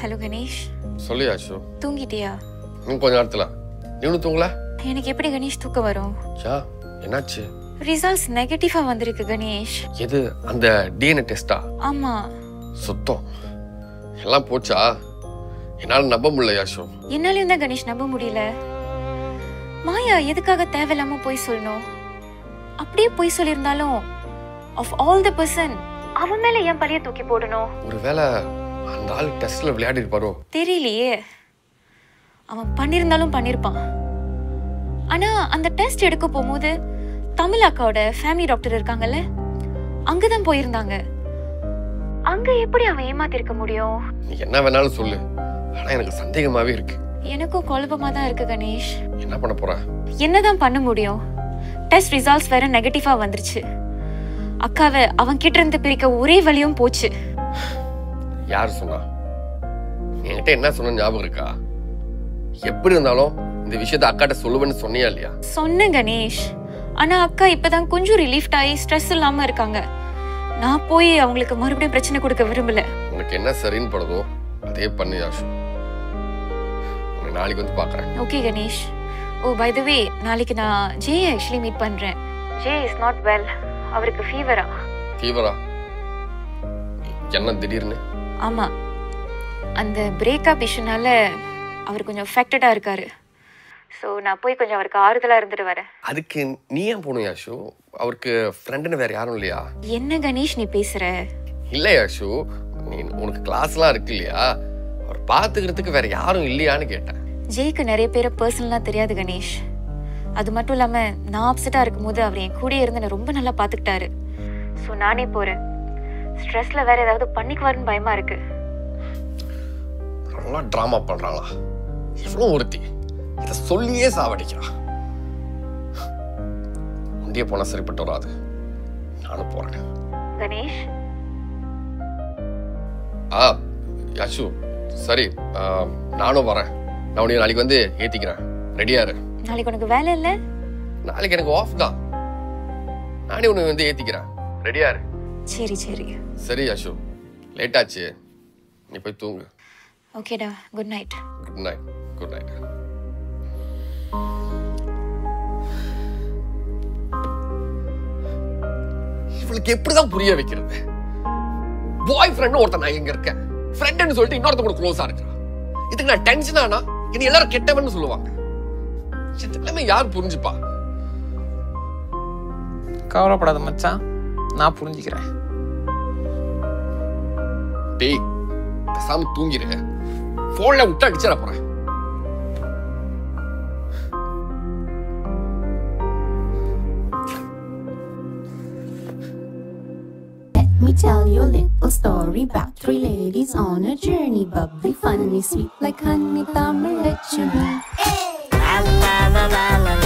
Hello Ganesh சொல்லு ஆஷு தூங்கிட்டியா இன்னும் கொஞ்ச நேரத்துல நீ ஒன்றும் தூங்கல எனக்கு எப்படி கணேஷ் தூக்கம் வரும் யா என்னாச்சு ரிசல்ட்ஸ் நெகட்டிவா வந்திருக்கு கணேஷ் எது அந்த டிஎன்ஏ டெஸ்டா ஆமா சுத்தம் எல்லாம் போச்சா என்னால நம்ப முடியல யாஷு என்னாலையும் தான் கணேஷ் நம்ப முடியல மாயா எதுக்காக தேவையில்லாம போய் சொல்லணும் அப்படியே போய் சொல்லியிருந்தாலும் ஆஃப் ஆல் த பர்சன் அவன் மேல ஏன் பழிய தூக்கி போடணும் ஒருவேளை அந்த ஆள் டெஸ்ட்ல விளையாடி இருப்பாரோ தெரியலையே அவன் பண்ணியிருந்தாலும் பண்ணியிருப்பான் ஆனா அந்த டெஸ்ட் எடுக்க போகும்போது தமிழ் அக்காவோட ஃபேமிலி டாக்டர் இருக்காங்கல்ல அங்கதான் போயிருந்தாங்க அங்க எப்படி அவன் ஏமாத்திருக்க முடியும் நீ என்ன வேணாலும் சொல்லு ஆனா எனக்கு சந்தேகமாவே இருக்கு எனக்கும் குழப்பமா தான் இருக்கு கணேஷ் என்ன பண்ண போற என்னதான் பண்ண முடியும் டெஸ்ட் ரிசல்ட்ஸ் வேற நெகட்டிவா வந்துருச்சு அக்காவை அவன் கிட்ட இருந்து பிரிக்க ஒரே வழியும் போச்சு யார் சொன்னா என்கிட்ட என்ன சொன்ன ஞாபகம் இருக்கா எப்படி இருந்தாலும் இந்த விஷயத்த அக்காட்ட சொல்லுவேன்னு சொன்னியா இல்லையா சொன்னேன் கணேஷ் ஆனா அக்கா இப்பதான் கொஞ்சம் ரிலீஃப்ட் ஆகி ஸ்ட்ரெஸ் இல்லாம இருக்காங்க நான் போய் அவங்களுக்கு மறுபடியும் பிரச்சனை கொடுக்க விரும்பல உனக்கு என்ன சரின்னு படுதோ அதே பண்ணு யாஷு உன்னை நாளைக்கு வந்து பாக்குறேன் okay Ganesh oh by the way நாளைக்கு நான் ஜே ஆக்சுவலி மீட் பண்றேன் ஜே இஸ் நாட் வெல் அவருக்கு ஃபீவரா ஃபீவரா என்ன திடீர்னு ஆமா அந்த பிரேக்கப் இஷ்யூனால அவர் கொஞ்சம் அஃபெக்டடா இருக்காரு ஸோ நான் போய் கொஞ்சம் அவருக்கு ஆறுதலா இருந்துட்டு வரேன் அதுக்கு நீ ஏன் போகணும் யாஷு அவருக்கு ஃப்ரெண்டுன்னு வேற யாரும் இல்லையா என்ன கணேஷ் நீ பேசுற இல்ல யாஷு நீ உனக்கு கிளாஸ்லாம் இருக்கு இல்லையா அவர் பாத்துக்கிறதுக்கு வேற யாரும் இல்லையான்னு கேட்டேன் ஜெய்க்கு நிறைய பேரை பர்சனலாக தெரியாது கணேஷ் அது மட்டும் இல்லாம நான் அப்செட்டாக இருக்கும்போது அவர் என் கூடயே இருந்து என்னை ரொம்ப நல்லா பார்த்துக்கிட்டாரு ஸோ நானே போறேன் ஸ்ட்ரெஸ்ல வேற ஏதாவது பண்ணிக்குவாருன்னு பயமா இருக்கு நல்லா ட்ராமா பண்றாங்களா இவ்வளோ ஒருத்தி இதை சொல்லியே சாவடிக்கிறா ஒண்டியே போனா சரிப்பட்டு வராது நானும் போறேன் கணேஷ் ஆ யாஷு சரி ஆ, நானும் வரேன் நான் உன்னை நாளைக்கு வந்து ஏத்திக்கிறேன் ரெடியா இரு நாளைக்கு உனக்கு வேலை இல்லை நாளைக்கு எனக்கு ஆஃப் தான் நானே உன்னை வந்து ஏத்திக்கிறேன் ரெடியா இரு சரி சரி சரி யாஷு லேட் ஆச்சு நீ போய் தூங்கு ஓகேடா good night good night good night இவளுக்கு எப்படிதான் புரிய வைக்கிறது பாய் ஃப்ரெண்ட் ஒருத்தன் நான் எங்க இருக்கேன் ஃப்ரெண்ட்னு சொல்லிட்டு இன்னொருத்த கூட க்ளோஸா இருக்கிறான் இதுக்கு நான் டென்ஷன் ஆனா இனி எல்லாரும் கெட்டவன்னு சொல்லுவாங்க இது எல்லாமே யார் புரிஞ்சுப்பா கவலைப்படாத மச்சான் நான் புரிஞ்சுக்கிறேன் டேய் பேசாம தூங்கிரு போன்ல விட்டு அடிச்சிட போறேன் Let me tell you a little story about three ladies on a journey. Bubbly, funny, sweet like honey, I'ma let you be. La la la la la